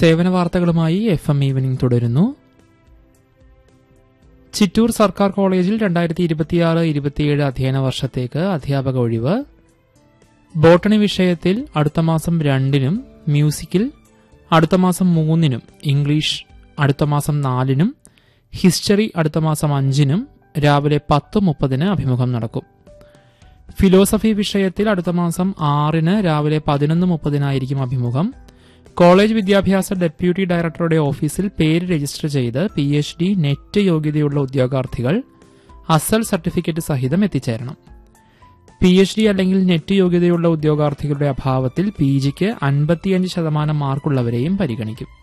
സേവന വാർത്തകളുമായി F M evening തുടരുന്നു ചിറ്റൂർ സർക്കാർ കോളേജിൽ രണ്ടായിരത്തി ഇരുപത്തിയാറ് ഇരുപത്തിയേഴ് അധ്യയന വർഷത്തേക്ക് അധ്യാപക ഒഴിവ് ബോട്ടണി വിഷയത്തിൽ അടുത്ത മാസം രണ്ടിനും മ്യൂസിക്കിൽ അടുത്ത മാസം മൂന്നിനും ഇംഗ്ലീഷ് അടുത്ത മാസം നാലിനും ഹിസ്റ്ററി അടുത്ത മാസം അഞ്ചിനും രാവിലെ പത്ത് മുപ്പതിന് അഭിമുഖം നടക്കും ഫിലോസഫി വിഷയത്തിൽ അടുത്ത മാസം ആറിന് രാവിലെ പതിനൊന്ന് മുപ്പതിനായിരിക്കും അഭിമുഖം കോളേജ് വിദ്യാഭ്യാസ ഡെപ്യൂട്ടി ഡയറക്ടറുടെ ഓഫീസിൽ പേര് രജിസ്റ്റർ ചെയ്ത് പി എച്ച് ഡി നെറ്റ് യോഗ്യതയുള്ള ഉദ്യോഗാർത്ഥികൾ അസൽ സർട്ടിഫിക്കറ്റ് സഹിതം എത്തിച്ചേരണം പി എച്ച് ഡി അല്ലെങ്കിൽ നെറ്റ് യോഗ്യതയുള്ള ഉദ്യോഗാർത്ഥികളുടെ അഭാവത്തിൽ പി ജിക്ക് അൻപത്തിയഞ്ച് ശതമാനം മാർക്കുള്ളവരെയും പരിഗണിക്കും